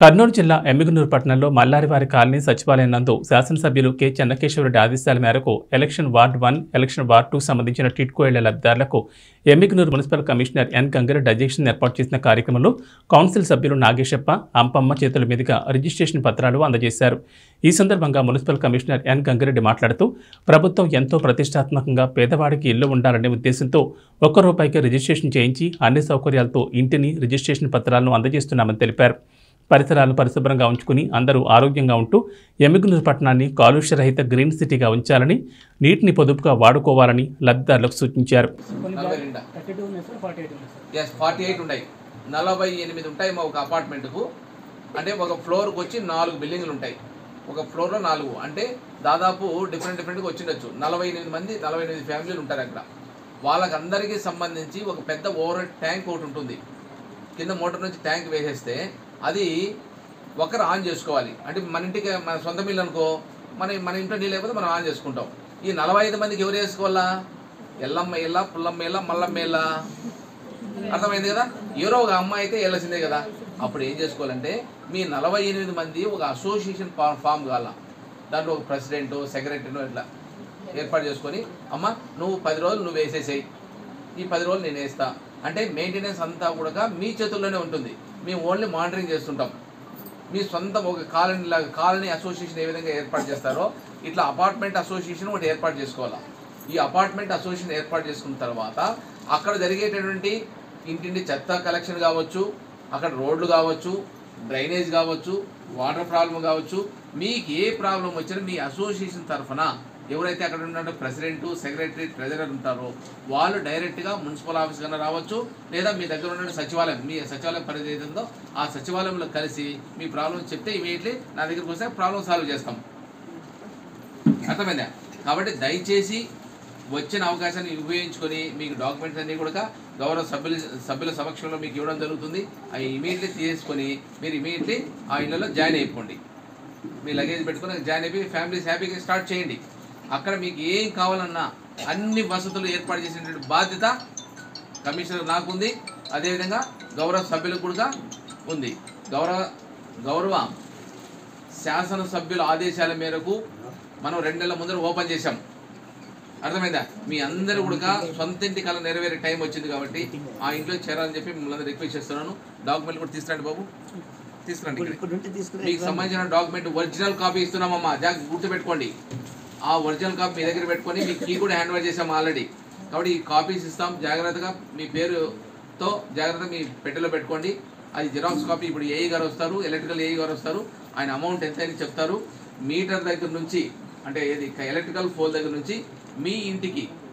కర్నూలు జిల్లా ఎమ్మిగనూరు పట్టణంలో మల్లారివారి కాలనీ సచివాలయం నందు శాసనసభ్యులు కె చెన్నకేశ్వరరెడ్డి ఆదేశాల మేరకు election ward one election ward two సంబంధించిన టిట్కో ఇళ్ల లబ్ధిదారులకు Emmiganur municipal commissioner N Gangareddy అధ్యక్షతన ఏర్పాటు చేసిన కార్యక్రమంలో కౌన్సిల్ సభ్యులు నాగేశప్ప అంపమ్మ చేతుల మీదుగా రిజిస్ట్రేషన్ పత్రాలు అందజేశారు ఈ సందర్భంగా మున్సిపల్ కమిషనర్ ఎన్ గంగారెడ్డి మాట్లాడుతూ ప్రభుత్వం ఎంతో ప్రతిష్టాత్మకంగా పేదవాడికి ఇల్లు ఉండాలనే ఉద్దేశంతో ఒక్క రూపాయికి రిజిస్ట్రేషన్ చేయించి అన్ని సౌకర్యాలతో ఇంటిని రిజిస్ట్రేషన్ పత్రాలను అందజేస్తున్నామని తెలిపారు పరిసరాలను పరిశుభ్రంగా ఉంచుకుని అందరూ ఆరోగ్యంగా ఉంటూ ఎమ్మిగునూరు పట్టణాన్ని కాలుష్యరహిత గ్రీన్ సిటీగా ఉంచాలని నీటిని పొదుపుగా వాడుకోవాలని లబ్ధిదారులకు సూచించారు కొన్ని నలభై రెండా? థర్టీ టూ ఉన్నాయి సార్ ఫార్టీ ఎయిట్ ఉన్నాయి సార్ ఎస్ ఫార్టీ ఎయిట్ ఉన్నాయి నలభై ఎనిమిది ఉంటాయి మా ఒక అపార్ట్మెంట్కు అంటే ఒక ఫ్లోర్కి వచ్చి నాలుగు బిల్డింగ్లు ఉంటాయి ఒక ఫ్లోర్లో నాలుగు అంటే దాదాపు డిఫరెంట్ డిఫరెంట్గా వచ్చిండొచ్చు నలభై ఎనిమిది మంది నలభై ఎనిమిది ఫ్యామిలీలు ఉంటారు అక్కడ వాళ్ళకందరికీ సంబంధించి ఒక పెద్ద ఓవర్ ట్యాంక్ ఒకటి ఉంటుంది కింద మోటార్ నుంచి ట్యాంక్ వేసేస్తే అది ఒకరు ఆన్ చేసుకోవాలి అంటే మన ఇంటికి మన సొంత మిల్లు అనుకో మన మన ఇంట్లో నీళ్ళు లేకపోతే మనం ఆన్ చేసుకుంటాం ఈ నలభై ఐదు మందికి ఎవరు వేసుకోవాలా ఎల్లమ్మ ఇల్ల పుల్లమ్మ ఇల్ల మల్లమ్మ ఇల్ల అర్థమైంది కదా ఎవరో ఒక అమ్మాయి అయితే వెళ్ళాల్సిందే కదా అప్పుడు ఏం చేసుకోవాలంటే మీ నలభై ఎనిమిది మంది ఒక అసోసియేషన్ ఫామ్ ఫామ్ కావాల దాంట్లో ఒక ప్రెసిడెంట్ సెక్రటరీనో ఇట్లా ఏర్పాటు చేసుకొని అమ్మ నువ్వు పది రోజులు నువ్వు వేసేసేయి ఈ పది రోజులు నేను వేస్తా అంటే మెయింటెనెన్స్ అంతా కూడా మీ చేతుల్లోనే ఉంటుంది మేము ఓన్లీ మానిటరింగ్ చేస్తుంటాం మీ సొంత ఒక కాలనీ లాగా కాలనీ అసోసియేషన్ ఏ విధంగా ఏర్పాటు చేస్తారో ఇట్లా అపార్ట్మెంట్ అసోసియేషన్ ఒకటి ఏర్పాటు చేసుకోవాలా ఈ అపార్ట్మెంట్ అసోసియేషన్ ఏర్పాటు చేసుకున్న తర్వాత అక్కడ జరిగేటటువంటి ఇంటింటి చెత్త కలెక్షన్ కావచ్చు అక్కడ రోడ్లు కావచ్చు డ్రైనేజ్ కావచ్చు వాటర్ ప్రాబ్లం కావచ్చు మీకు ఏ ప్రాబ్లం వచ్చినా మీ అసోసియేషన్ తరఫున ఎవరైతే అక్కడ ఉన్న ప్రెసిడెంట్ సెక్రటరీ ట్రెజరర్ ఉంటారో వాళ్ళు డైరెక్ట్గా మున్సిపల్ ఆఫీస్ కన్నా రావచ్చు లేదా మీ దగ్గర ఉన్న సచివాలయం మీ సచివాలయం పరిధి ఏది ఉందో ఆ సచివాలయంలో కలిసి మీ ప్రాబ్లం చెప్తే ఇమీడియట్లీ నా దగ్గరికి వస్తే ప్రాబ్లం సాల్వ్ చేస్తాం అర్థమైందా కాబట్టి దయచేసి వచ్చిన అవకాశాన్ని ఉపయోగించుకొని మీకు డాక్యుమెంట్స్ అన్నీ కూడా గౌరవ సభ్యుల సభ్యుల సమక్షంలో మీకు ఇవ్వడం జరుగుతుంది అవి ఇమీడియట్లీ తీసుకొని మీరు ఇమీడియట్లీ ఆ ఇళ్ళలో జాయిన్ అయిపోండి మీ లగేజ్ పెట్టుకుని జాయిన్ అయిపోయి ఫ్యామిలీస్ హ్యాపీగా స్టార్ట్ చేయండి అక్కడ మీకు ఏం కావాలన్నా అన్ని వసతులు ఏర్పాటు చేసినటువంటి బాధ్యత కమిషనర్ నాకుంది అదేవిధంగా గౌరవ సభ్యులకు కూడా ఉంది గౌరవ గౌరవ శాసనసభ్యుల ఆదేశాల మేరకు మనం రెండు నెలల ముందర ఓపెన్ చేశాం అర్థమైందా మీ అందరూ కూడా సొంత ఇంటి కళ నెరవేరే టైం వచ్చింది కాబట్టి ఆ ఇంట్లో చేరాలని చెప్పి మిమ్మల్ని అందరూ రిక్వెస్ట్ చేస్తున్నాను డాక్యుమెంట్ కూడా తీసుకురండి బాబు తీసుకురండి ఇక్కడ. ఇప్పుడు నుండి తీసుకుని మీకు సంబంధించిన డాక్యుమెంట్ ఒరిజినల్ కాపీ ఇస్తున్నామమ్మా జాగ్రత్త గుర్తుపెట్టుకోండి ఆ ఒరిజినల్ కాపీ మీ దగ్గర పెట్టుకొని మీ కీ కూడా హ్యాండ్ ఓవర్ చేసాం ఆల్రెడీ కాబట్టి ఈ కాపీస్ ఇస్తాం జాగ్రత్తగా మీ పేరుతో జాగ్రత్తగా మీ పెట్టెలో పెట్టుకోండి అది జిరాక్స్ కాపీ ఇప్పుడు ఏఈ గారు వస్తారు ఎలక్ట్రికల్ ఏఈ గారు వస్తారు ఆయన అమౌంట్ ఎంత అని చెప్తారు మీటర్ దగ్గర నుంచి అంటే ఏది ఎలక్ట్రికల్ పోల్ దగ్గర నుంచి మీ ఇంటికి